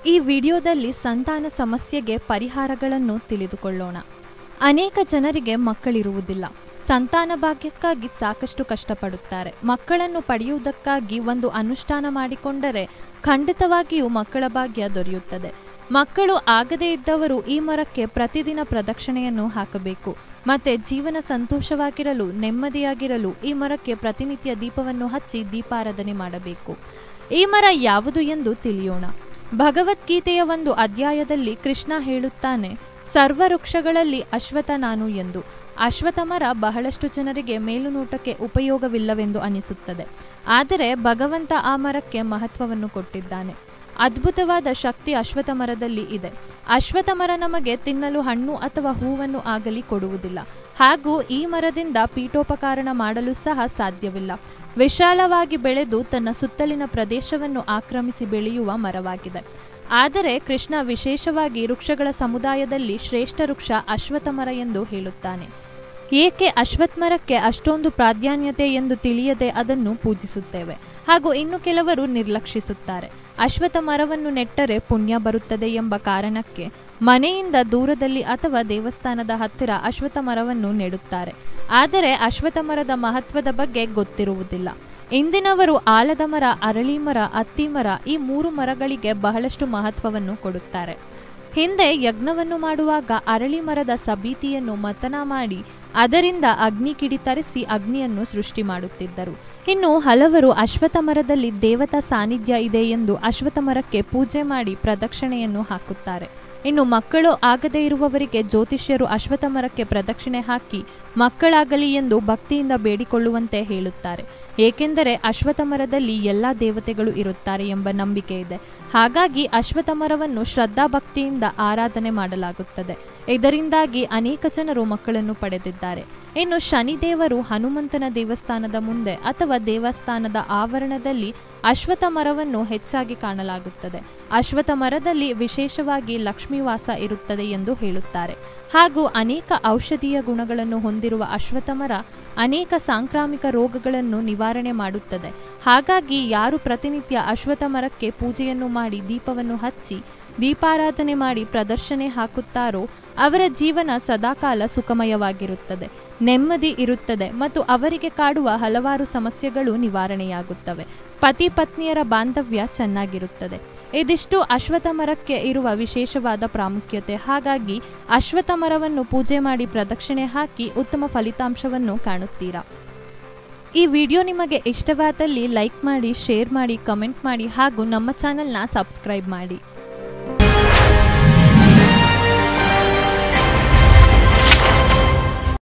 ಈ ವಿಡಿಯೋದಲ್ಲಿ ಸಂತಾನ ಸಮಸ್ಯೆಗೆ ಪರಿಹಾರಗಳನ್ನು ತಿಳಿದುಕೊಳ್ಳೋಣ ಅನೇಕ ಜನರಿಗೆ ಮಕ್ಕಳಿರುವುದಿಲ್ಲ ಸಂತಾನ ಭಾಗ್ಯಕ್ಕಾಗಿ ಸಾಕಷ್ಟು ಕಷ್ಟಪಡುತ್ತಾರೆ ಮಕ್ಕಳನ್ನು ಪಡೆಯುವುದಕ್ಕಾಗಿ ಒಂದು ಅನುಷ್ಠಾನ ಮಾಡಿಕೊಂಡರೆ ಖಂಡಿತವಾಗಿಯೂ ಮಕ್ಕಳ ಭಾಗ್ಯ ದೊರೆಯುತ್ತದೆ ಮಕ್ಕಳು ಆಗದೇ ಇದ್ದವರು ಈ ಮರಕ್ಕೆ ಪ್ರತಿದಿನ ಪ್ರದಕ್ಷಿಣೆಯನ್ನು ಹಾಕಬೇಕು ಮತ್ತೆ ಜೀವನ ಸಂತೋಷವಾಗಿರಲು ನೆಮ್ಮದಿಯಾಗಿರಲು ಈ ಮರಕ್ಕೆ ಪ್ರತಿನಿತ್ಯ ದೀಪವನ್ನು ಹಚ್ಚಿ ದೀಪಾರಾಧನೆ ಮಾಡಬೇಕು ಈ ಮರ ಯಾವುದು ಎಂದು ತಿಳಿಯೋಣ ಭಗವದ್ಗೀತೆಯ ಒಂದು ಅಧ್ಯಾಯದಲ್ಲಿ ಕೃಷ್ಣ ಹೇಳುತ್ತಾನೆ ಸರ್ವ ವೃಕ್ಷಗಳಲ್ಲಿ ಅಶ್ವಥ ನಾನು ಎಂದು ಅಶ್ವಥ ಮರ ಬಹಳಷ್ಟು ಜನರಿಗೆ ಮೇಲುನೋಟಕ್ಕೆ ಉಪಯೋಗವಿಲ್ಲವೆಂದು ಅನಿಸುತ್ತದೆ ಆದರೆ ಭಗವಂತ ಆ ಮರಕ್ಕೆ ಮಹತ್ವವನ್ನು ಕೊಟ್ಟಿದ್ದಾನೆ ಅದ್ಭುತವಾದ ಶಕ್ತಿ ಅಶ್ವಥ ಮರದಲ್ಲಿ ಇದೆ ಅಶ್ವಥ ಮರ ನಮಗೆ ತಿನ್ನಲು ಹಣ್ಣು ಅಥವಾ ಹೂವನ್ನು ಆಗಲಿ ಕೊಡುವುದಿಲ್ಲ ಹಾಗೂ ಈ ಮರದಿಂದ ಪೀಠೋಪಕರಣ ಮಾಡಲು ಸಹ ಸಾಧ್ಯವಿಲ್ಲ ವಿಶಾಲವಾಗಿ ಬೆಳೆದು ತನ್ನ ಸುತ್ತಲಿನ ಪ್ರದೇಶವನ್ನು ಆಕ್ರಮಿಸಿ ಬೆಳೆಯುವ ಮರವಾಗಿದೆ ಆದರೆ ಕೃಷ್ಣ ವಿಶೇಷವಾಗಿ ವೃಕ್ಷಗಳ ಸಮುದಾಯದಲ್ಲಿ ಶ್ರೇಷ್ಠ ವೃಕ್ಷ ಅಶ್ವತ್ಥ ಮರ ಎಂದು ಹೇಳುತ್ತಾನೆ ಏಕೆ ಅಶ್ವತ್ಥ ಮರಕ್ಕೆ ಅಷ್ಟೊಂದು ಪ್ರಾಧಾನ್ಯತೆ ಎಂದು ತಿಳಿಯದೆ ಅದನ್ನು ಪೂಜಿಸುತ್ತೇವೆ ಹಾಗೂ ಇನ್ನು ಕೆಲವರು ನಿರ್ಲಕ್ಷಿಸುತ್ತಾರೆ ಅಶ್ವತ್ಥ ಮರವನ್ನು ನೆಟ್ಟರೆ ಪುಣ್ಯ ಬರುತ್ತದೆ ಎಂಬ ಕಾರಣಕ್ಕೆ ಮನೆಯಿಂದ ದೂರದಲ್ಲಿ ಅಥವಾ ದೇವಸ್ಥಾನದ ಹತ್ತಿರ ಅಶ್ವತ್ಥ ಮರವನ್ನು ನೆಡುತ್ತಾರೆ ಆದರೆ ಅಶ್ವತ್ಥ ಮರದ ಮಹತ್ವದ ಬಗ್ಗೆ ಗೊತ್ತಿರುವುದಿಲ್ಲ ಇಂದಿನವರು ಆಲದ ಮರ ಅರಳಿ ಮರ ಅತ್ತಿ ಮರ ಈ ಮೂರು ಮರಗಳಿಗೆ ಬಹಳಷ್ಟು ಮಹತ್ವವನ್ನು ಕೊಡುತ್ತಾರೆ ಹಿಂದೆ ಯಜ್ಞವನ್ನು ಮಾಡುವಾಗ ಅರಳಿ ಮರದ ಸಬೀತಿಯನ್ನು ಮತನ ಮಾಡಿ ಅದರಿಂದ ಅಗ್ನಿ ಕಿಡಿ ತರಿಸಿ ಅಗ್ನಿಯನ್ನು ಸೃಷ್ಟಿ ಮಾಡುತ್ತಿದ್ದರು ಇನ್ನು ಹಲವರು ಅಶ್ವತ್ಥ ಮರದಲ್ಲಿ ದೇವತಾ ಸಾನ್ನಿಧ್ಯ ಇದೆ ಎಂದು ಅಶ್ವತ್ಥ ಮರಕ್ಕೆ ಪೂಜೆ ಮಾಡಿ ಪ್ರದಕ್ಷಿಣೆಯನ್ನು ಹಾಕುತ್ತಾರೆ ಇನ್ನು ಮಕ್ಕಳು ಆಗದೇ ಇರುವವರಿಗೆ ಜ್ಯೋತಿಷ್ಯರು ಅಶ್ವತ್ಥ ಮರಕ್ಕೆ ಪ್ರದಕ್ಷಿಣೆ ಹಾಕಿ ಮಕ್ಕಳಾಗಲಿ ಎಂದು ಭಕ್ತಿಯಿಂದ ಬೇಡಿಕೊಳ್ಳುವಂತೆ ಹೇಳುತ್ತಾರೆ ಏಕೆಂದರೆ ಅಶ್ವತ್ಥ ಮರದಲ್ಲಿ ಎಲ್ಲ ದೇವತೆಗಳು ಇರುತ್ತಾರೆ ಎಂಬ ನಂಬಿಕೆ ಇದೆ ಹಾಗಾಗಿ ಅಶ್ವತ್ಥ ಮರವನ್ನು ಶ್ರದ್ಧಾ ಭಕ್ತಿಯಿಂದ ಆರಾಧನೆ ಮಾಡಲಾಗುತ್ತದೆ ಇದರಿಂದಾಗಿ ಅನೇಕ ಜನರು ಮಕ್ಕಳನ್ನು ಪಡೆದಿದ್ದಾರೆ ಇನ್ನು ಶನಿದೇವರು ಹನುಮಂತನ ದೇವಸ್ಥಾನದ ಮುಂದೆ ಅಥವಾ ದೇವಸ್ಥಾನದ ಆವರಣದಲ್ಲಿ ಅಶ್ವತ್ಥ ಮರವನ್ನು ಹೆಚ್ಚಾಗಿ ಕಾಣಲಾಗುತ್ತದೆ ಅಶ್ವತ್ಥ ಮರದಲ್ಲಿ ವಿಶೇಷವಾಗಿ ಲಕ್ಷ್ಮೀ ವಾಸ ಇರುತ್ತದೆ ಎಂದು ಹೇಳುತ್ತಾರೆ ಹಾಗೂ ಅನೇಕ ಔಷಧೀಯ ಗುಣಗಳನ್ನು ಹೊಂದಿರುವ ಅಶ್ವತ್ಥ ಮರ ಅನೇಕ ಸಾಂಕ್ರಾಮಿಕ ರೋಗಗಳನ್ನು ನಿವಾರಣೆ ಮಾಡುತ್ತದೆ ಹಾಗಾಗಿ ಯಾರು ಪ್ರತಿನಿತ್ಯ ಅಶ್ವತ್ಥ ಮರಕ್ಕೆ ಪೂಜೆಯನ್ನು ಮಾಡಿ ದೀಪವನ್ನು ಹಚ್ಚಿ ದೀಪಾರಾಧನೆ ಮಾಡಿ ಪ್ರದರ್ಶನೆ ಹಾಕುತ್ತಾರೋ ಅವರ ಜೀವನ ಸದಾಕಾಲ ಸುಖಮಯವಾಗಿರುತ್ತದೆ ನೆಮ್ಮದಿ ಇರುತ್ತದೆ ಮತ್ತು ಅವರಿಗೆ ಕಾಡುವ ಹಲವಾರು ಸಮಸ್ಯೆಗಳು ನಿವಾರಣೆಯಾಗುತ್ತವೆ ಪತಿ ಪತ್ನಿಯರ ಬಾಂಧವ್ಯ ಚೆನ್ನಾಗಿರುತ್ತದೆ ಇದಿಷ್ಟು ಅಶ್ವತ್ಥ ಮರಕ್ಕೆ ಇರುವ ವಿಶೇಷವಾದ ಪ್ರಾಮುಖ್ಯತೆ ಹಾಗಾಗಿ ಅಶ್ವತ್ಥ ಮರವನ್ನು ಪೂಜೆ ಮಾಡಿ ಪ್ರದಕ್ಷಿಣೆ ಹಾಕಿ ಉತ್ತಮ ಫಲಿತಾಂಶವನ್ನು ಕಾಣುತ್ತೀರಾ ಈ ವಿಡಿಯೋ ನಿಮಗೆ ಇಷ್ಟವಾದಲ್ಲಿ ಲೈಕ್ ಮಾಡಿ ಶೇರ್ ಮಾಡಿ ಕಮೆಂಟ್ ಮಾಡಿ ಹಾಗೂ ನಮ್ಮ ಚಾನಲ್ನ ಸಬ್ಸ್ಕ್ರೈಬ್ ಮಾಡಿ